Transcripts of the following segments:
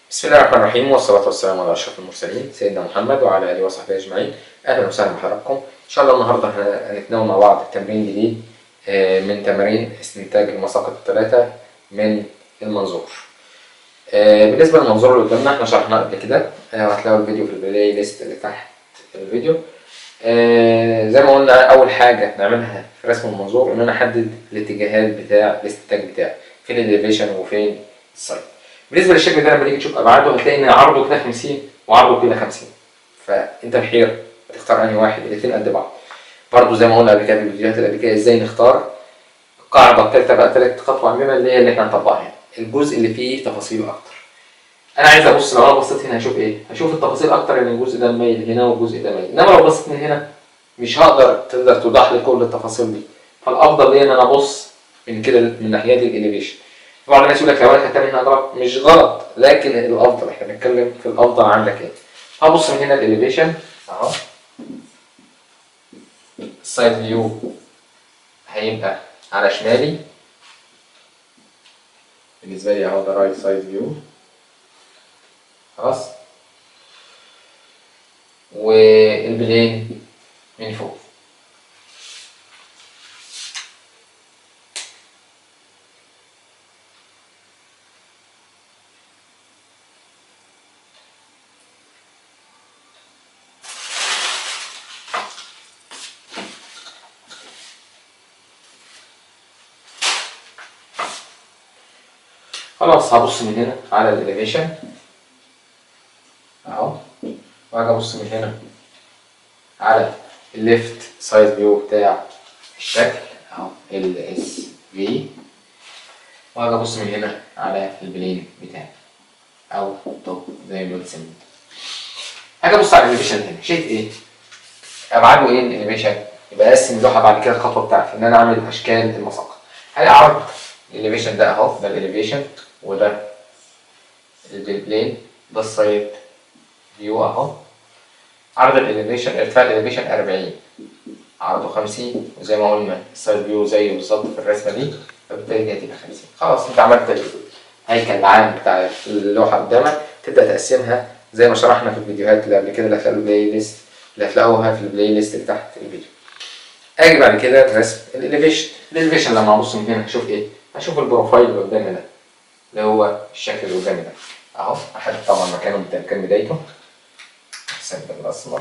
بسم الله الرحمن الرحيم والصلاة والسلام على أشرف المرسلين سيدنا محمد وعلى آله وصحبه أجمعين أهلا وسهلا بحضراتكم إن شاء الله النهاردة هنتناول مع بعض تمرين جديد آه، من تمارين استنتاج المساقط الثلاثة من المنظور آه، بالنسبة للمنظور اللي قدامنا احنا شرحناه قبل كده آه، هتلاقوا الفيديو في البلاي ليست اللي تحت الفيديو آه، زي ما قلنا أول حاجة نعملها في رسم المنظور إن أنا أحدد الاتجاهات بتاع الاستنتاج بتاعي فين الإليفيشن وفين السايد بالنسبه للشكل ده لما تيجي تشوف ابعاده هتلاقي ان عرضه كده 50 وعرضه كده 50 فانت محير هتختار انهي واحد الاثنين قد بعض برضه زي ما قلنا قبل كده في الفيديوهات اللي قبل كده ازاي نختار القاعده الثالثه بقى ثالث خطوه عندنا اللي هي اللي احنا هنطبقها هنا الجزء اللي فيه تفاصيل اكتر انا عايز ابص لو انا بصيت هنا هشوف ايه هشوف التفاصيل اكتر ان الجزء ده مايل هنا والجزء ده مايل انما لو بصيت من هنا مش هقدر تقدر توضح لي كل التفاصيل دي فالافضل ليا ان انا ابص من كده من ناحيه الاليفيشن بعض الناس يقول لك لو انا كتبت هنا غلط مش غلط لكن الافضل احنا بنتكلم في الافضل عندك ايه هبص من هنا الاليفيشن اهو السايد فيو هيبقى على شمالي بالنسبه لي اهو ده رايت سايد فيو خلاص والبلين من فوق خلاص هبص من هنا على الاليفيشن اهو واجي ابص من هنا على الليفت سايد فيو بتاع الشكل اهو ال اس في واجي ابص من هنا على البلين بتاعي او توب زي ما بنسميه اجي ابص على الاليفيشن هنا شايف ايه ابعاده ايه الاليفيشن يبقى اقسم اللوحه بعد كده الخطوه بتاعتي ان انا اعمل اشكال المساقط هلاقي عرض الاليفيشن ده اهو ده الاليفيشن وده البلين ده السايد فيو اهو عرض الاليفيشن ارتفاع الاليفيشن 40 عرضه 50 وزي ما قلنا السايد فيو زيه بالظبط في الرسمه دي فبالتالي دي هتبقى 50 خلاص انت عملت الهيكل العام بتاع اللوحه قدامك تبدا تقسمها زي ما شرحنا في الفيديوهات اللي قبل كده اللي هتلاقوا البلاي ليست اللي هتلاقوها في البلاي ليست اللي تحت الفيديو اجي بعد كده رسم الاليفيشن الاليفيشن لما ابص من هنا اشوف ايه هشوف البروفايل اللي قدامي ده اللي هو الشكل اللي قدامي ده اهو احدد طبعا مكانه من كان بدايته السند الاسمر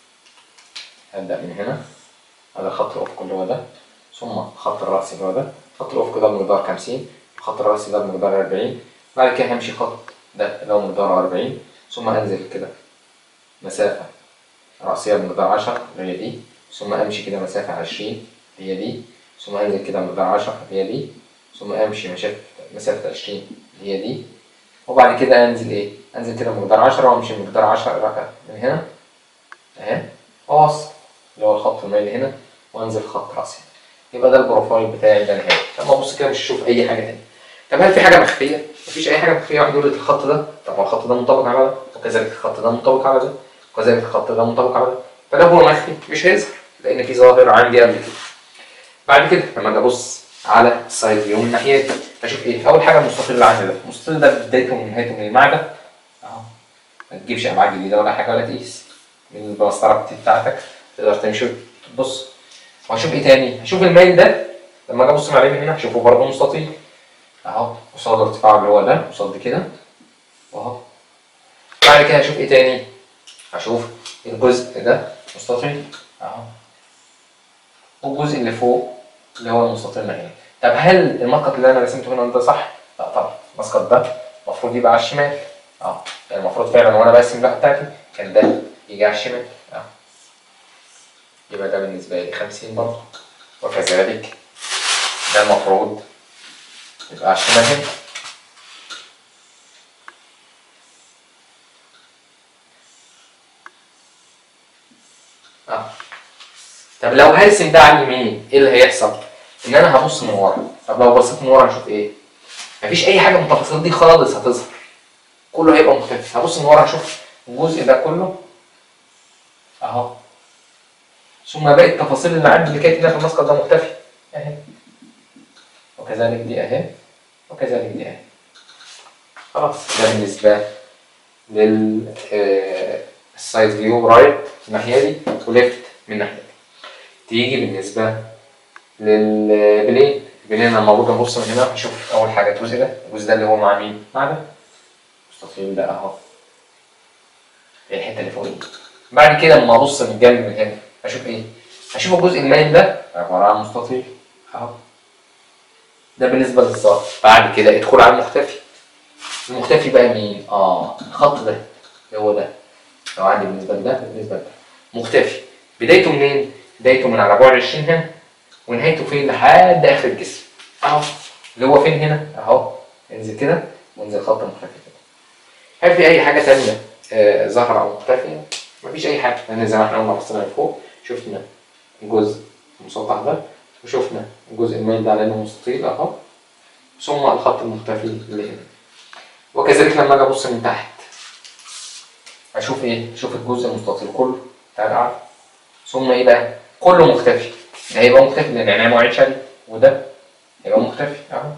هبدا من هنا هذا خط الافق اللي هو ده ثم خط الراس اللي هو ده خط الافق ده بمقدار 50 الخط الراسي ده بمقدار 40 بعد كده همشي خط ده اللي هو مقداره 40 ثم انزل كده مسافه راسيه بمقدار 10 اللي هي دي ثم امشي كده مسافه 20 هي دي ثم انزل كده مقدار 10 هي دي ثم امشي مسافه مسافه 20 هي دي وبعد كده انزل ايه انزل كده مقدار 10 وامشي مقدار 10 رقم من هنا اهي واوصل اللي هو الخط المايل هنا وانزل خط راسي يبقى ده البروفايل بتاعي ده نهائي لما ابص كده مش هشوف اي حاجه تانية طب هل في حاجه مخفيه مفيش اي حاجه مخفيه واحد يقول لي الخط ده طب ما الخط ده منطبق على ده وكذلك الخط ده منطبق على ده وكذلك الخط ده منطبق على ده فلو هو مخفي مش هيظهر لان في ظاهر عندي قبل كده بعد كده لما اجي ابص على السايد فيو من ناحيه اشوف ايه اول حاجه المستطيل اللي عندي ده المستطيل ده بدايته من نهايته من المعدن اهو ما تجيبش ابعاد جديده ولا حاجه ولا تقيس من المسطره بتاعتك تقدر تمشي تبص وهشوف ايه تاني هشوف الميل ده لما اجي ابص عليه من هنا هشوفه برضه مستطيل اهو قصاد ارتفاعه اللي هو ده قصاد كده واهو بعد كده هشوف ايه تاني هشوف الجزء ده مستطيل اهو والجزء اللي فوق اللي هو المستطيل هنا طب هل المسقط اللي انا رسمته هنا ده صح؟ لا طبعا المسقط ده المفروض يبقى على الشمال اه يعني المفروض فعلا وانا برسم اللوحه بتاعتي كان ده يجي على الشمال اه يبقى ده بالنسبه لي 50 برضه وكذلك ده المفروض يبقى على الشمال هنا اه طب لو هرسم ده على اليمين ايه اللي هيحصل؟ ان انا هبص من ورا طب لو بصيت من ورا هشوف ايه مفيش اي حاجه من التفاصيل دي خالص هتظهر كله هيبقى مختفي هبص من ورا هشوف الجزء ده كله اهو ثم باقي التفاصيل اللي عندي اللي كانت هنا في المسقط ده مختفي اهي وكذلك دي اهي وكذلك دي اهي خلاص ده بالنسبه لل السايد فيو رايت الناحيه دي وليفت من الناحيه دي تيجي بالنسبه للبلين البلين لما ابص ابص من هنا هشوف اول حاجه الجزء ده الجزء ده اللي هو مع مين؟ مع ده المستطيل ده اهو الحته اللي فوق دي بعد كده لما ابص من الجنب من هنا اشوف ايه؟ اشوف الجزء المايل ده عباره عن مستطيل اهو ده بالنسبه للظاهر بعد كده ادخل على المختفي المختفي بقى مين؟ اه الخط ده اللي هو ده لو عندي بالنسبه لده بالنسبه لده مختفي بدايته منين؟ بدايته من على بعد 20 هنا ونهايته فين لحد اخر الجسم اهو اللي هو فين هنا اهو انزل كده وانزل خط مختفي كده هل في اي حاجه تانية آه ظاهره او مختفيه؟ مفيش اي حاجه لان زي ما احنا قلنا بصينا لفوق شفنا الجزء المسطح ده وشفنا الجزء المايل ده على انه مستطيل اهو ثم الخط المختفي اللي هنا وكذلك لما اجي ابص من تحت اشوف ايه؟ اشوف الجزء المستطيل كله تعالى اعرف ثم ايه بقى؟ كله مختفي ده هيبقى مختفي لان عينيا ما وعدتش عليه وده هيبقى مختفي اهو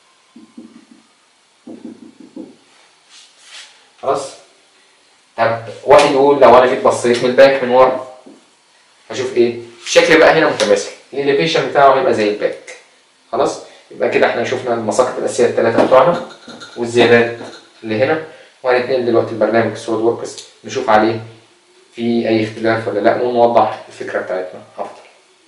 خلاص طب واحد يقول لو انا جيت بصيت من الباك من ورا هشوف ايه؟ الشكل بقى هنا متماثل الاليفيشن بتاعه هيبقى زي الباك خلاص يبقى كده احنا شفنا المساقط الاساسيه الثلاثه بتوعنا والزيادات اللي هنا وهنتنقل دلوقتي البرنامج السوليد وركس نشوف عليه في اي اختلاف ولا لا ونوضح الفكره بتاعتنا افضل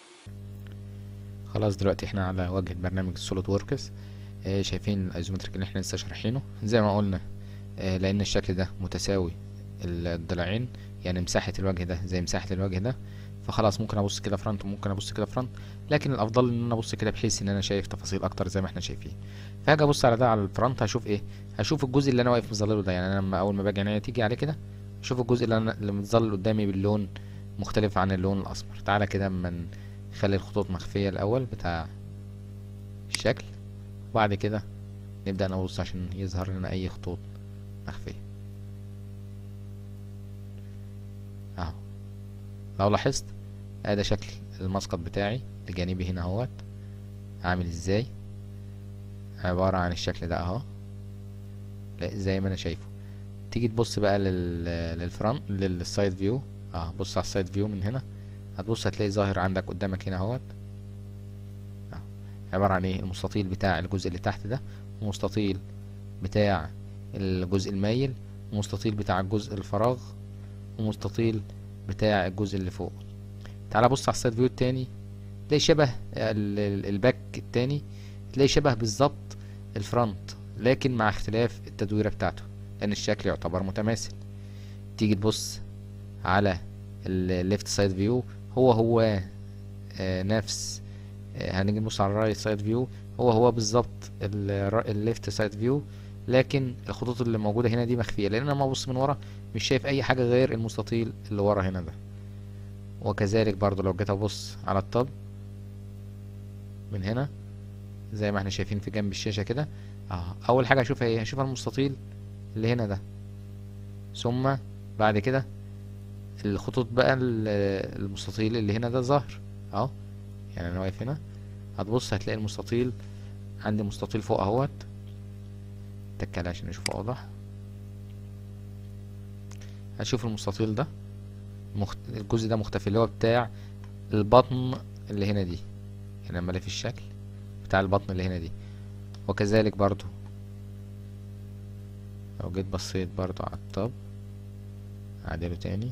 خلاص دلوقتي احنا على واجهة برنامج السوليد وركس اه شايفين الايزومتريك اللي احنا لسه شارحينه زي ما قلنا اه لان الشكل ده متساوي الضلعين يعني مساحة الوجه ده زي مساحة الوجه ده فخلاص ممكن ابص كده فرونت وممكن ابص كده فرونت لكن الافضل ان انا ابص كده بحيث ان انا شايف تفاصيل اكتر زي ما احنا شايفين فهاجي ابص على ده على الفرونت هشوف ايه هشوف الجزء اللي انا واقف مظلله ده يعني انا لما اول ما باجي عينيا تيجي عليه كده اشوف الجزء اللي انا اللي متظلل قدامي باللون مختلف عن اللون الاسمر تعالى كده اما نخلي الخطوط مخفيه الاول بتاع الشكل وبعد كده نبدا نبص عشان يظهر لنا اي خطوط مخفيه اهو لو لاحظت ادي شكل المسقط بتاعي الجانبي هنا اهوت عامل ازاي عبارة عن الشكل ده اهو لا زي ما انا شايفه تيجي تبص بقى لل للفرونت للسايد فيو اه بص على السايد فيو من هنا هتبص هتلاقي ظاهر عندك قدامك هنا اهوت آه. عبارة عن ايه المستطيل بتاع الجزء اللي تحت ده ومستطيل بتاع الجزء المايل ومستطيل بتاع الجزء الفراغ ومستطيل بتاع الجزء اللي فوق تعال بص على السايد فيو التاني تلاقي شبه الباك التاني تلاقي شبه بالظبط الفرونت لكن مع اختلاف التدويره بتاعته لان الشكل يعتبر متماثل تيجي تبص على الليفت سايد فيو هو هو آه نفس آه هنيجي نبص على الرايت سايد فيو هو هو بالظبط الليفت سايد فيو لكن الخطوط اللي موجوده هنا دي مخفيه لان انا لما ابص من ورا مش شايف اي حاجه غير المستطيل اللي ورا هنا ده وكذلك برضو لو جيت ابص على الطب من هنا زي ما احنا شايفين في جنب الشاشة كده اه اول حاجة اشوفها ايه هشوفها المستطيل اللي هنا ده ثم بعد كده الخطوط بقى المستطيل اللي هنا ده ظاهر اهو يعني انا واقف هنا هتبص هتلاقي المستطيل عندي مستطيل فوق اهوت اتك عليه عشان اشوفه اوضح هشوف المستطيل ده مخت... الجزء ده مختفي اللي هو بتاع البطن اللي هنا دي هنا لما في الشكل بتاع البطن اللي هنا دي وكذلك برضو لو جيت بصيت برضو على الطب اعدله تاني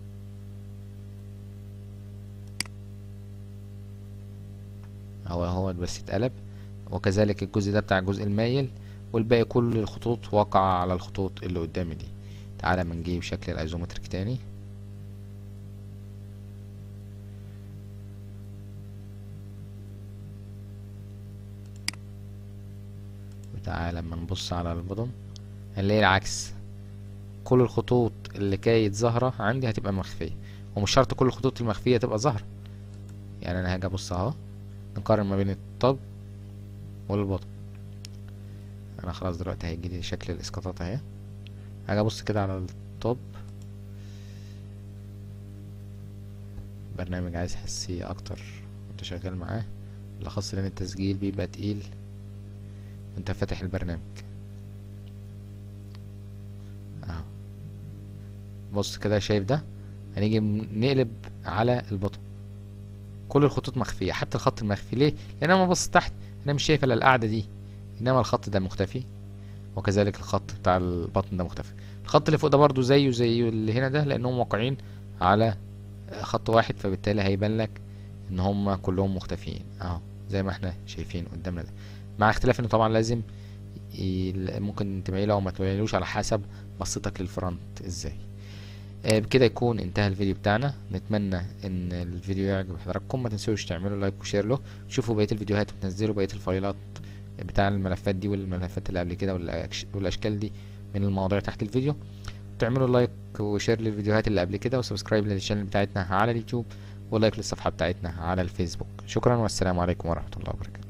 هو هو بس اتقلب وكذلك الجزء ده بتاع الجزء المايل والباقي كل الخطوط واقعة على الخطوط اللي قدامي دي تعالى ما نجيب شكل الايزومتريك تاني تعالى لما نبص على البطن هنلاقي العكس كل الخطوط اللي كانت ظاهرة عندي هتبقى مخفية ومش شرط كل الخطوط المخفية تبقى ظاهرة يعني انا هاجي ابص اهو نقارن ما بين الطب والبطن انا خلاص دلوقتي هيجي لي شكل الاسقاطات اهي هاجي ابص كده على الطب برنامج عايز حساسية اكتر وانت شغال معاه بالاخص لان التسجيل بيبقى تقيل وانت فاتح البرنامج اهو بص كده شايف ده هنيجي نقلب على البطن كل الخطوط مخفية حتى الخط المخفي ليه؟ لأن أنا ببص تحت أنا مش شايف إلا القاعدة دي إنما الخط ده مختفي وكذلك الخط بتاع البطن ده مختفي الخط اللي فوق ده برضو زيه زي اللي هنا ده لأنهم واقعين على خط واحد فبالتالي هيبان لك إن هما كلهم مختفيين أهو زي ما احنا شايفين قدامنا ده مع اختلاف إنه طبعا لازم ي- ممكن تميله أو ما تميلوش على حسب بصتك للفرونت ازاي آه، بكده يكون انتهى الفيديو بتاعنا نتمنى ان الفيديو يعجب حضراتكم ما تنسوش تعملوا لايك وشير له تشوفوا بقيه الفيديوهات وتنزلوا بقيه الفايلات بتاع الملفات دي والملفات اللي قبل كده والأكش- والاشكال دي من المواضيع تحت الفيديو تعملوا لايك وشير للفيديوهات اللي قبل كده وسبسكرايب للشانل بتاعتنا على اليوتيوب ولايك للصفحه بتاعتنا على الفيسبوك شكرا والسلام عليكم ورحمه الله وبركاته